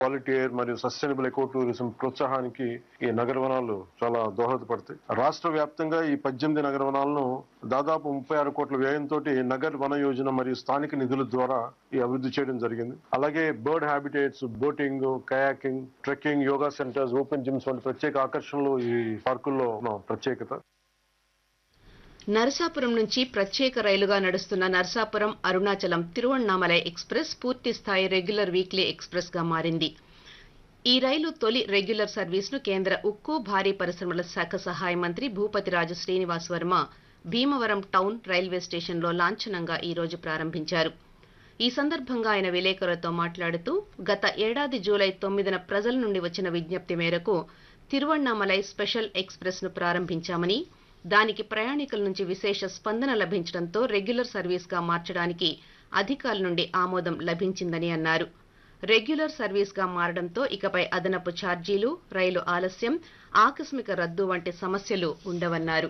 quality air మరియు sustainable eco tourism ప్రోత్సాహానికి ఈ నగర వనాలు చాలా దోహదపడతాయి రాష్ట్ర వ్యాప్తంగా ఈ పద్దెనిమిది నగర వనాలను దాదాపు ముప్పై ఆరు కోట్ల వ్యయంతో నగర్ వన యోజన మరియు స్థానిక నిధుల ద్వారా ఈ అభివృద్ధి చేయడం జరిగింది అలాగే bird habitats boating kayaking trekking yoga centres open gyms వంటి ప్రత్యేక ఆకర్షణలు ఈ పార్కుల్లో ఉన్న ప్రత్యేకత నరసాపురం నుంచి ప్రత్యేక రైలుగా నడుస్తున్న నరసాపురం అరుణాచలం తిరువణ్ణామలై ఎక్స్ప్రెస్ పూర్తి స్థాయి రెగ్యులర్ వీక్లీ ఎక్స్ప్రెస్ గా మారింది ఈ రైలు తొలి రెగ్యులర్ సర్వీసును కేంద్ర ఉక్కు భారీ పరిశ్రమల శాఖ సహాయ మంత్రి భూపతిరాజు శ్రీనివాస్ వర్మ భీమవరం టౌన్ రైల్వే స్టేషన్లో లాంఛనంగా ఈ రోజు ప్రారంభించారు ఈ సందర్భంగా ఆయన విలేకరులతో మాట్లాడుతూ గత ఏడాది జూలై తొమ్మిదిన ప్రజల నుండి వచ్చిన విజ్ఞప్తి మేరకు తిరువణ్ణామలై స్పెషల్ ఎక్స్ప్రెస్ ను ప్రారంభించామని దానికి ప్రయాణికుల నుంచి విశేష స్పందన లభించడంతో రెగ్యులర్ సర్వీస్ గా మార్చడానికి అధికారుల నుండి ఆమోదం లభించిందని అన్నారు రెగ్యులర్ సర్వీస్ గా మారడంతో ఇకపై అదనపు ఛార్జీలు రైలు ఆలస్యం ఆకస్మిక రద్దు వంటి సమస్యలు ఉండవన్నారు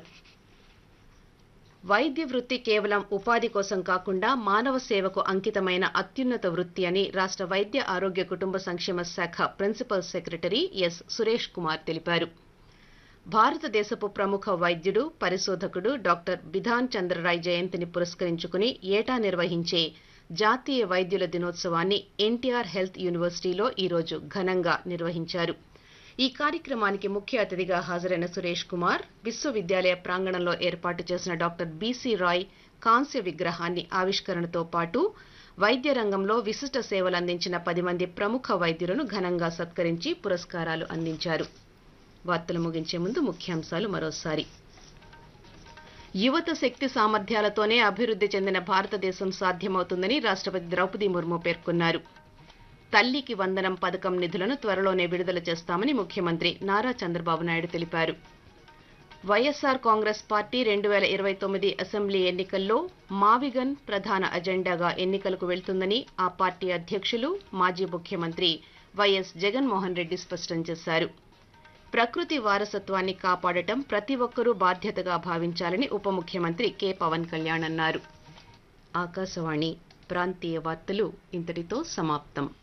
వైద్య వృత్తి కేవలం ఉపాధి కోసం కాకుండా మానవ సేవకు అంకితమైన అత్యున్నత వృత్తి అని రాష్ట్ర వైద్య ఆరోగ్య కుటుంబ సంక్షేమ శాఖ principal secretary S Suresh Kumar తెలిపారు భారతదేశపు ప్రముఖ వైద్యుడు పరిశోధకుడు డాక్టర్ బిధాన్ చంద్రరాయ్ జయంతిని పురస్కరించుకుని ఏటా నిర్వహించే జాతీయ వైద్యుల దినోత్సవాన్ని ఎన్టీఆర్ హెల్త్ యూనివర్సిటీలో ఈరోజు ఘనంగా నిర్వహించారు ఈ కార్యక్రమానికి ముఖ్య అతిథిగా హాజరైన సురేష్ కుమార్ విశ్వవిద్యాలయ ప్రాంగణంలో ఏర్పాటు చేసిన డాక్టర్ బీసీ రాయ్ కాంస్య విగ్రహాన్ని ఆవిష్కరణతో పాటు వైద్య రంగంలో విశిష్ట సేవలందించిన పది మంది ప్రముఖ వైద్యులను ఘనంగా సత్కరించి పురస్కారాలు అందించారు వార్తలు ముగించే ముందు ముఖ్యాంశాలు మరోసారి యువత శక్తి సామర్థ్యాలతోనే అభివృద్ధి చెందిన భారతదేశం సాధ్యమవుతుందని రాష్ట్రపతి ద్రౌపది ముర్ము పేర్కొన్నారు తల్లికి వందనం పథకం నిధులను త్వరలోనే విడుదల చేస్తామని ముఖ్యమంత్రి నారా చంద్రబాబు నాయుడు తెలిపారు వైఎస్సార్ కాంగ్రెస్ పార్టీ రెండు వేల ఇరవై తొమ్మిది అసెంబ్లీ ఎన్నికల్లో మావిగన్ ప్రధాన అజెండాగా ఎన్నికలకు వెళ్తుందని ఆ పార్టీ అధ్యక్షులు మాజీ ముఖ్యమంత్రి వైఎస్ జగన్మోహన్ రెడ్డి స్పష్టం చేశారు ప్రకృతి వారసత్వాన్ని కాపాడటం ప్రతి ఒక్కరూ బాధ్యతగా భావించాలని ఉప ముఖ్యమంత్రి కె పవన్ కళ్యాణ్ అన్నారు ఆకాశవాణి ప్రాంతీయ వార్తలు ఇంతటితో సమాప్తం